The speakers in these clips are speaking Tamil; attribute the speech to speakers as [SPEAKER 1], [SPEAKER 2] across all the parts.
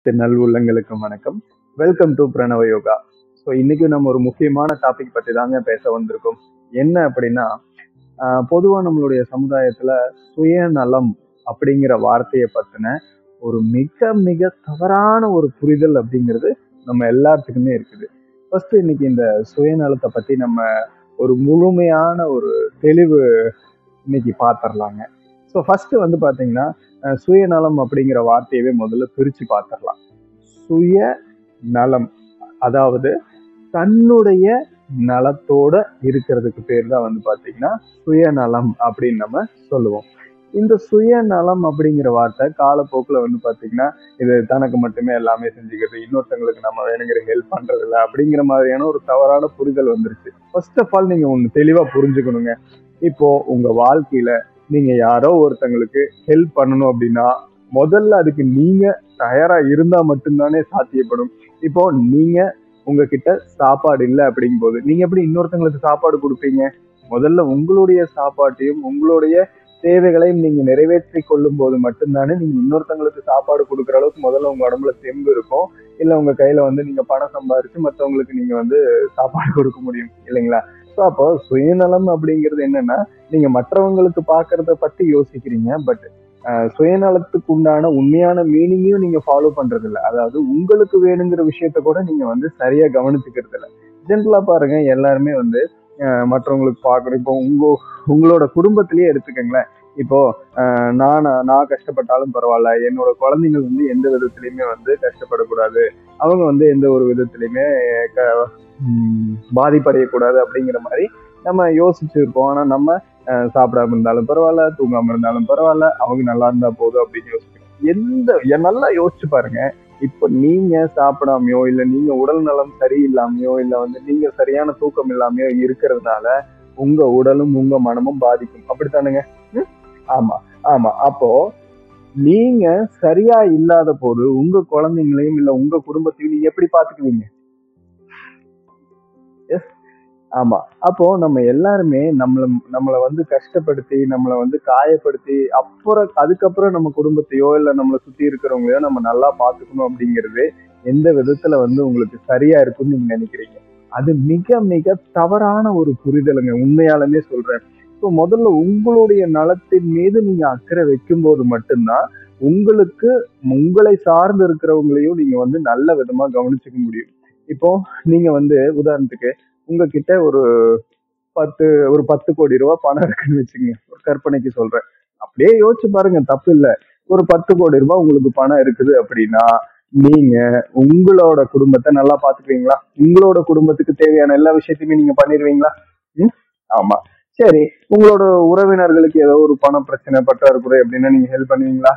[SPEAKER 1] அனைத்து நல்வுள்ளங்களுக்கு வணக்கம் வெல்கம் டு பிரணவ யோகா ஸோ இன்னைக்கு நம்ம ஒரு முக்கியமான டாபிக் பற்றி தாங்க பேச வந்திருக்கோம் என்ன அப்படின்னா பொதுவாக நம்மளுடைய சமுதாயத்துல சுயநலம் அப்படிங்கிற வார்த்தையை பத்தின ஒரு மிக மிக தவறான ஒரு புரிதல் அப்படிங்கிறது நம்ம எல்லாத்துக்குமே இருக்குது ஃபர்ஸ்ட் இன்னைக்கு இந்த சுயநலத்தை பத்தி நம்ம ஒரு முழுமையான ஒரு தெளிவு இன்னைக்கு பார்த்துடலாங்க ஸோ ஃபர்ஸ்ட் வந்து பாத்தீங்கன்னா அஹ் சுயநலம் அப்படிங்கிற வார்த்தையவே முதல்ல பிரிச்சு பார்த்துடலாம் சுய நலம் அதாவது தன்னுடைய நலத்தோட இருக்கிறதுக்கு பேர் தான் வந்து பாத்தீங்கன்னா சுயநலம் அப்படின்னு நம்ம சொல்லுவோம் இந்த சுயநலம் அப்படிங்கிற வார்த்தை காலப்போக்கில் வந்து பாத்தீங்கன்னா இது தனக்கு மட்டுமே எல்லாமே செஞ்சுக்கிறது இன்னொருத்தங்களுக்கு நம்ம வேணுங்கிற ஹெல்ப் பண்றது இல்லை அப்படிங்கிற மாதிரியான ஒரு தவறான புரிதல் வந்துருச்சு ஃபர்ஸ்ட் ஆஃப் ஆல் நீங்க ஒன்று தெளிவா புரிஞ்சுக்கணுங்க இப்போ உங்க வாழ்க்கையில நீங்க யாரோ ஒருத்தங்களுக்கு ஹெல்ப் பண்ணணும் அப்படின்னா முதல்ல அதுக்கு நீங்க தயாரா இருந்தா மட்டும்தானே சாத்தியப்படும் இப்போ நீங்க உங்ககிட்ட சாப்பாடு இல்லை அப்படிங்கும் போது நீங்க எப்படி இன்னொருத்தங்களுக்கு சாப்பாடு கொடுப்பீங்க முதல்ல உங்களுடைய சாப்பாட்டையும் உங்களுடைய தேவைகளையும் நீங்க நிறைவேற்றி கொள்ளும் போது மட்டும்தானே நீங்க இன்னொருத்தங்களுக்கு சாப்பாடு கொடுக்குற அளவுக்கு முதல்ல உங்க உடம்புல தெம்பு இருக்கும் இல்ல உங்க கையில வந்து நீங்க பணம் சம்பாரிச்சு மத்தவங்களுக்கு நீங்க வந்து சாப்பாடு கொடுக்க முடியும் இல்லைங்களா ஸோ அப்போ சுயநலம் அப்படிங்கிறது என்னன்னா நீங்க மற்றவங்களுக்கு பாக்குறத பத்தி யோசிக்கிறீங்க பட் சுயநலத்துக்கு உண்டான உண்மையான மீனிங்கையும் நீங்க ஃபாலோ பண்றது இல்ல அதாவது உங்களுக்கு வேணுங்கிற விஷயத்த கூட நீங்க வந்து சரியா கவனிச்சுக்கிறது இல்ல ஜென்ரலா பாருங்க எல்லாருமே வந்து அஹ், மற்றவங்களுக்கு பாக்குறோம் இப்போ உங்க உங்களோட குடும்பத்திலேயே எடுத்துக்கங்களேன் இப்போ அஹ், நான் நான் கஷ்டப்பட்டாலும் பரவாயில்ல என்னோட குழந்தைங்க வந்து எந்த விதத்திலயுமே வந்து கஷ்டப்படக்கூடாது அவங்க வந்து எந்த ஒரு விதத்திலயுமே க- ம், பாதிப்படையக்கூடாது அப்படிங்கிற மாதிரி நம்ம யோசிச்சிருப்போம் ஆனா நம்ம அஹ், சாப்பிடாம இருந்தாலும் பரவாயில்ல தூங்காம இருந்தாலும் பரவாயில்ல அவங்க நல்லா இருந்தா போதும் அப்படின்னு யோசிக்கிறோம் எந்த எ- நல்லா யோசிச்சு பாருங்க இப்ப நீங்க சாப்பிடாமையோ இல்ல நீங்க உடல் நலம் சரியில்லாமையோ இல்ல வந்து நீங்க சரியான தூக்கம் இல்லாமையோ இருக்கிறதுனால உங்க உடலும் உங்க மனமும் பாதிக்கும் அப்படித்தானுங்க ம்? ஆமா ஆமா அப்போ நீங்க சரியா இல்லாத போது உங்க குழந்தைங்களையும் இல்ல உங்க குடும்பத்தையும் நீங்க எப்படி பாத்துக்குவீங்க எஸ் ஆமா அப்போ நம்ம எல்லாருமே நம்மள நம்மளை வந்து கஷ்டப்படுத்தி நம்மளை வந்து காயப்படுத்தி அப்புறம் அதுக்கப்புறம் நம்ம குடும்பத்தையோ இல்ல நம்மளை சுத்தி இருக்கிறவங்களையோ நம்ம நல்லா பாத்துக்கணும் அப்படிங்கிறது எந்த விதத்துல வந்து உங்களுக்கு சரியா இருக்கும்னு நீங்க நினைக்கிறீங்க அது மிக மிக தவறான ஒரு புரிதலுங்க உண்மையாலுமே சொல்றேன் ஸோ முதல்ல உங்களுடைய நலத்தின் மீது நீங்க அக்கறை வைக்கும்போது மட்டும்தான் உங்களுக்கு உங்களை சார்ந்து இருக்கிறவங்களையும் நீங்க வந்து நல்ல விதமா கவனிச்சுக்க முடியும் இப்போ நீங்க வந்து உதாரணத்துக்கு உங்ககிட்ட ஒரு பத்து ஒரு பத்து கோடி ரூபாய் பணம் இருக்குன்னு வச்சுங்க ஒரு கற்பனைக்கு சொல்றேன் அப்படியே யோசிச்சு பாருங்க தப்பு இல்ல ஒரு பத்து கோடி ரூபாய் உங்களுக்கு பணம் இருக்குது அப்படின்னா நீங்க உங்களோட குடும்பத்தை நல்லா பாத்துக்குவீங்களா உங்களோட குடும்பத்துக்கு தேவையான எல்லா விஷயத்தையுமே நீங்க பண்ணிடுவீங்களா ம் ஆமா சரி உங்களோட உறவினர்களுக்கு ஏதோ ஒரு பண பிரச்சனை பற்றாக்குறை அப்படின்னா நீங்க ஹெல்ப் பண்ணுவீங்களா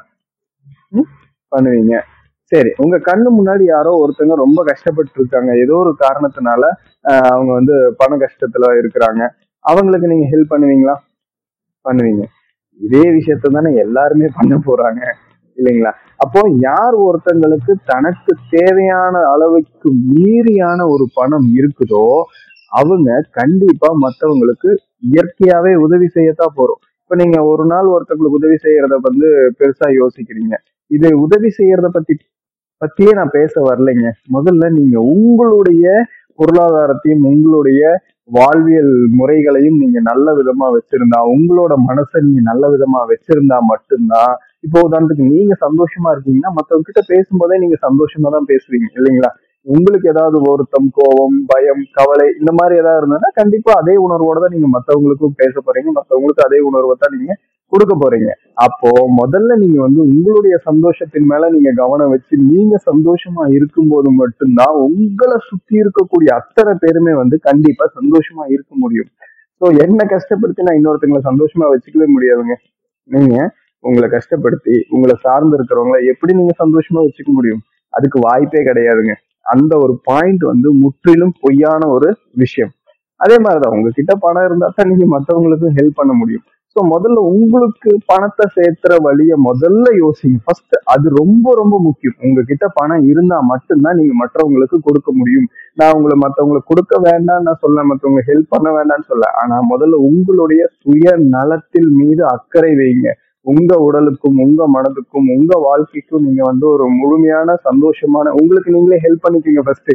[SPEAKER 1] ம் பண்ணுவீங்க சரி உங்க கண்ணு முன்னாடி யாரோ ஒருத்தங்க ரொம்ப கஷ்டப்பட்டு இருக்காங்க ஏதோ ஒரு காரணத்தினால ஆஹ் அவங்க வந்து பண கஷ்டத்துல இருக்கிறாங்க அவங்களுக்கு நீங்க ஹெல்ப் பண்ணுவீங்களா பண்ணுவீங்க இதே விஷயத்த தானே எல்லாருமே பண்ண போறாங்க இல்லைங்களா அப்போ யார் ஒருத்தங்களுக்கு தனக்கு தேவையான அளவுக்கு மீறியான ஒரு பணம் இருக்குதோ அவங்க கண்டிப்பா மத்தவங்களுக்கு இயற்கையாவே உதவி செய்யத்தான் போறோம் இப்ப நீங்க ஒரு நாள் ஒருத்தங்களுக்கு உதவி செய்யறத வந்து பெருசா யோசிக்கிறீங்க இது உதவி செய்யறத பத்தி பத்தியே நான் பேச வரலைங்க முதல்ல நீங்க உங்களுடைய பொருளாதாரத்தையும் உங்களுடைய வாழ்வியல் முறைகளையும் நீங்க நல்ல விதமா வச்சிருந்தா உங்களோட மனசை நீங்க நல்ல விதமா வச்சிருந்தா மட்டும்தான் இப்போ உதாரணத்துக்கு நீங்க சந்தோஷமா இருக்கீங்கன்னா மத்தவங்க கிட்ட பேசும்போதே நீங்க சந்தோஷமா தான் பேசுவீங்க இல்லைங்களா உங்களுக்கு ஏதாவது வருத்தம் கோபம் பயம் கவலை இந்த மாதிரி ஏதாவது இருந்ததுன்னா கண்டிப்பா அதே உணர்வோட தான் நீங்க மத்தவங்களுக்கும் பேச போறீங்க மத்தவங்களுக்கு அதே உணர்வை தான் நீங்க கொடுக்க போறீங்க அப்போ முதல்ல நீங்க வந்து உங்களுடைய சந்தோஷத்தின் மேல நீங்க கவனம் வச்சு நீங்க சந்தோஷமா இருக்கும்போது மட்டும்தான் உங்களை சுத்தி இருக்கக்கூடிய அத்தனை பேருமே வந்து கண்டிப்பா சந்தோஷமா இருக்க முடியும் ஸோ என்ன கஷ்டப்படுத்தி நான் இன்னொருத்தங்களை சந்தோஷமா வச்சுக்கவே முடியாதுங்க நீங்க உங்களை கஷ்டப்படுத்தி உங்களை சார்ந்து இருக்கிறவங்கள எப்படி நீங்க சந்தோஷமா வச்சுக்க முடியும் அதுக்கு வாய்ப்பே கிடையாதுங்க அந்த ஒரு பாயிண்ட் வந்து முற்றிலும் பொய்யான ஒரு விஷயம் அதே மாதிரிதான் உங்ககிட்ட பணம் இருந்தா தான் நீங்க மத்தவங்களுக்கும் ஹெல்ப் பண்ண முடியும் ஸோ முதல்ல உங்களுக்கு பணத்தை சேர்த்துற வழிய முதல்ல யோசிங்க ஃபர்ஸ்ட் அது ரொம்ப ரொம்ப முக்கியம் உங்ககிட்ட பணம் இருந்தா மட்டும்தான் நீங்க மற்றவங்களுக்கு கொடுக்க முடியும் நான் உங்களை மற்றவங்களுக்கு கொடுக்க வேண்டாம் நான் சொல்ல மற்றவங்க ஹெல்ப் பண்ண வேண்டாம்னு சொல்ல ஆனா முதல்ல உங்களுடைய சுய நலத்தில் மீது அக்கறை வைங்க உங்க உடலுக்கும் உங்க மனதுக்கும் உங்க வாழ்க்கைக்கும் நீங்க வந்து ஒரு முழுமையான சந்தோஷமான உங்களுக்கு நீங்களே ஹெல்ப் பண்ணிக்கீங்க ஃபர்ஸ்ட்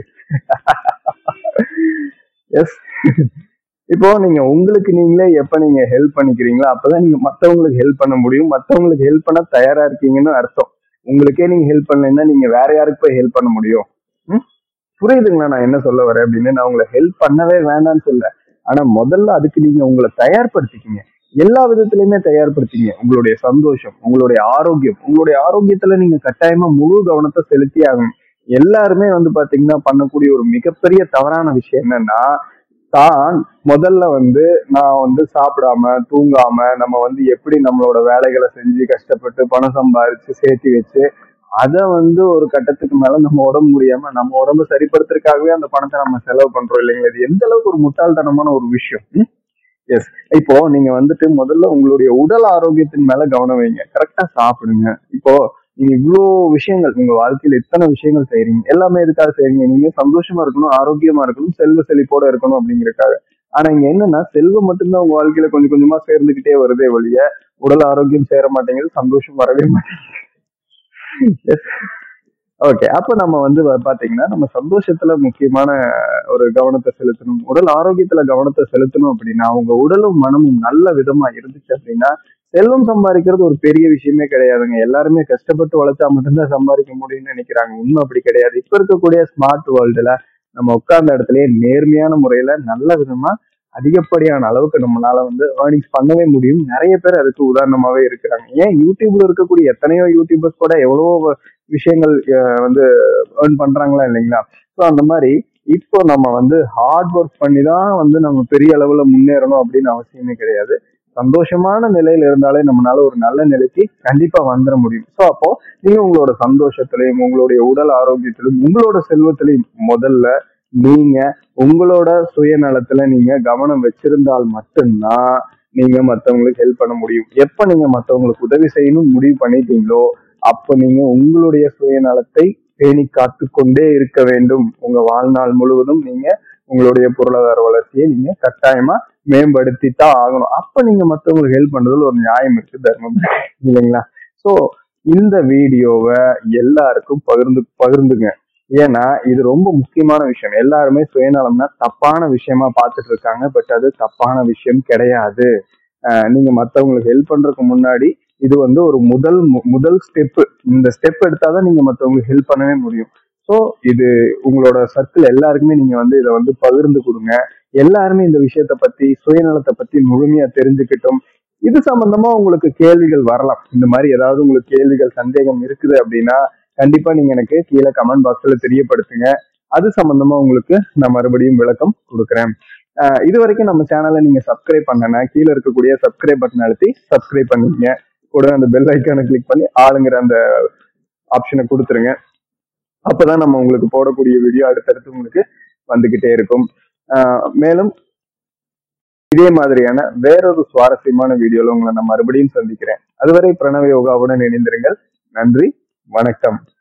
[SPEAKER 1] எஸ் இப்போ நீங்க உங்களுக்கு நீங்களே எப்ப நீங்க ஹெல்ப் பண்ணிக்கிறீங்களோ அப்பதான் நீங்க மத்தவங்களுக்கு ஹெல்ப் பண்ண முடியும் மத்தவங்களுக்கு ஹெல்ப் பண்ண தயாரா இருக்கீங்கன்னு அர்த்தம் உங்களுக்கே நீங்க ஹெல்ப் பண்ணலைன்னா நீங்க வேற யாருக்கு போய் ஹெல்ப் பண்ண முடியும் ம்? புரியுதுங்களா நான் என்ன சொல்ல வரேன் அப்படின்னு நான் உங்களை ஹெல்ப் பண்ணவே வேண்டாம்னு சொல்ல ஆனா முதல்ல அதுக்கு நீங்க உங்களை தயார்படுத்திக்கிங்க எல்லா விதத்திலயுமே தயார்படுத்திங்க உங்களுடைய சந்தோஷம் உங்களுடைய ஆரோக்கியம் உங்களுடைய ஆரோக்கியத்துல நீங்க கட்டாயமா முழு கவனத்தை செலுத்தி ஆகணும் எல்லாருமே வந்து பாத்தீங்கன்னா பண்ணக்கூடிய ஒரு மிகப்பெரிய தவறான விஷயம் என்னன்னா தான் முதல்ல வந்து நான் வந்து சாப்பிடாம தூங்காம நம்ம வந்து எப்படி நம்மளோட வேலைகளை செஞ்சு கஷ்டப்பட்டு பணம் சம்பாரிச்சு சேர்த்து வச்சு அதை வந்து ஒரு கட்டத்துக்கு மேல நம்ம உடம்பு முடியாம நம்ம உடம்பு சரிப்படுத்துறதுக்காகவே அந்த பணத்தை நம்ம செலவு பண்றோம் இல்லைங்களா இது எந்த அளவுக்கு ஒரு முட்டாள்தனமான ஒரு விஷயம் எஸ் இப்போ நீங்க வந்துட்டு முதல்ல உங்களுடைய உடல் ஆரோக்கியத்தின் மேல கவனம் வைங்க கரெக்டா சாப்பிடுங்க இப்போ நீங்க இவ்வளோ விஷயங்கள் உங்க வாழ்க்கையில இத்தனை விஷயங்கள் செய்றீங்க எல்லாமே எதுக்காக செய்றீங்க நீங்க சந்தோஷமா இருக்கணும் ஆரோக்கியமா இருக்கணும் செல்வ செழிப்போட இருக்கணும் அப்படிங்கறதுக்காக ஆனா இங்க என்னன்னா செல்வம் மட்டும்தான் உங்க வாழ்க்கையில கொஞ்சம் கொஞ்சமா சேர்ந்துகிட்டே வருதே ஒழிய உடல் ஆரோக்கியம் சேர மாட்டேங்குது சந்தோஷம் வரவே மாட்டேங்குது ஓகே அப்ப நம்ம வந்து வ- பாத்தீங்கன்னா நம்ம சந்தோஷத்துல முக்கியமான ஒரு கவனத்தை செலுத்தணும் உடல் ஆரோக்கியத்துல கவனத்தை செலுத்தணும் அப்படின்னா உங்க உடலும் மனமும் நல்ல விதமா இருந்துச்சு அப்படின்னா செல்வம் சம்பாதிக்கிறது ஒரு பெரிய விஷயமே கிடையாதுங்க எல்லாருமே கஷ்டப்பட்டு உழைச்சா மட்டும்தான் சம்பாதிக்க முடியும்னு நினைக்கிறாங்க உண்மை அப்படி கிடையாது இப்ப இருக்கக்கூடிய ஸ்மார்ட் வேர்ல்டுல நம்ம உட்கார்ந்த இடத்துலயே நேர்மையான முறையில நல்ல விதமா அதிகப்படியான அளவுக்கு நம்மளால வந்து ஏர்னிங்ஸ் பண்ணவே முடியும் நிறைய பேர் அதுக்கு உதாரணமாவே இருக்கிறாங்க ஏன் யூடியூப்ல இருக்கக்கூடிய எத்தனையோ யூடியூபர்ஸ் கூட எவ்வளவோ விஷயங்கள் அஹ், வந்து ஏர்ன் பண்றாங்களா இல்லைங்களா ஸோ அந்த மாதிரி இப்போ நம்ம வந்து ஹார்ட் ஒர்க் பண்ணி தான் வந்து நம்ம பெரிய அளவுல முன்னேறணும் அப்படின்னு அவசியமே கிடையாது சந்தோஷமான நிலையில இருந்தாலே நம்மளால ஒரு நல்ல நிலைக்கு கண்டிப்பா வந்துட முடியும் ஸோ அப்போ நீங்க உங்களோட சந்தோஷத்திலையும் உங்களுடைய உடல் ஆரோக்கியத்திலும் உங்களோட செல்வத்திலையும் முதல்ல நீங்க உங்களோட சுயநலத்துல நீங்க கவனம் வச்சிருந்தால் மட்டும்தான் நீங்க மத்தவங்களுக்கு ஹெல்ப் பண்ண முடியும் எப்ப நீங்க மத்தவங்களுக்கு உதவி செய்யணும் முடிவு பண்ணிட்டீங்களோ அப்ப நீங்க உங்களுடைய சுயநலத்தை பேணி காத்து கொண்டே இருக்க வேண்டும் உங்க வாழ்நாள் முழுவதும் நீங்க உங்களுடைய பொருளாதார வளர்ச்சியை நீங்க கட்டாயமா மேம்படுத்தி தான் ஆகணும் அப்ப நீங்க மத்தவங்களுக்கு ஹெல்ப் பண்றதுல ஒரு நியாயம் இருக்கு தர்மம் இருக்கு. இல்லைங்களா சோ இந்த வீடியோவை எல்லாருக்கும் பகிர்ந்து பகிர்ந்துங்க ஏன்னா இது ரொம்ப முக்கியமான விஷயம் எல்லாருமே சுயநலம்னா தப்பான விஷயமா பார்த்துட்டு இருக்காங்க பட் அது தப்பான விஷயம் கிடையாது அஹ் நீங்க மத்தவங்களுக்கு ஹெல்ப் பண்றதுக்கு முன்னாடி இது வந்து ஒரு முதல் மு- முதல் ஸ்டெப் இந்த ஸ்டெப் எடுத்தாதான் நீங்க மத்தவங்களுக்கு ஹெல்ப் பண்ணவே முடியும் ஸோ இது உங்களோட சர்க்கிள் எல்லாருக்குமே நீங்க வந்து இதை வந்து பகிர்ந்து கொடுங்க எல்லாருமே இந்த விஷயத்த பத்தி சுயநலத்தை பத்தி முழுமையா தெரிஞ்சுக்கிட்டும் இது சம்பந்தமா உங்களுக்கு கேள்விகள் வரலாம் இந்த மாதிரி ஏதாவது உங்களுக்கு கேள்விகள் சந்தேகம் இருக்குது அப்படின்னா கண்டிப்பா நீங்க எனக்கு கீழே கமெண்ட் பாக்ஸ்ல தெரியப்படுத்துங்க அது சம்பந்தமா உங்களுக்கு நான் மறுபடியும் விளக்கம் கொடுக்குறேன் அஹ் இது வரைக்கும் நம்ம சேனலை நீங்க சப்ஸ்கிரைப் பண்ணனா கீழே இருக்கக்கூடிய சப்ஸ்கிரைப் பட்டன் அழுத்தி சப்ஸ்கிரைப் பண்ணிக்கங்க கூட அந்த பெல் ஐக்கானை கிளிக் பண்ணி ஆளுங்கிற அந்த ஆப்ஷனை கொடுத்துருங்க அப்பதான் நம்ம உங்களுக்கு போடக்கூடிய வீடியோ அடுத்தடுத்து உங்களுக்கு வந்துகிட்டே இருக்கும் அஹ் மேலும் இதே மாதிரியான வேறொரு சுவாரஸ்யமான வீடியோல உங்களை நான் மறுபடியும் சந்திக்கிறேன் அதுவரை பிரணவ யோகாவுடன் இணைந்திருங்கள் நன்றி வணக்கம்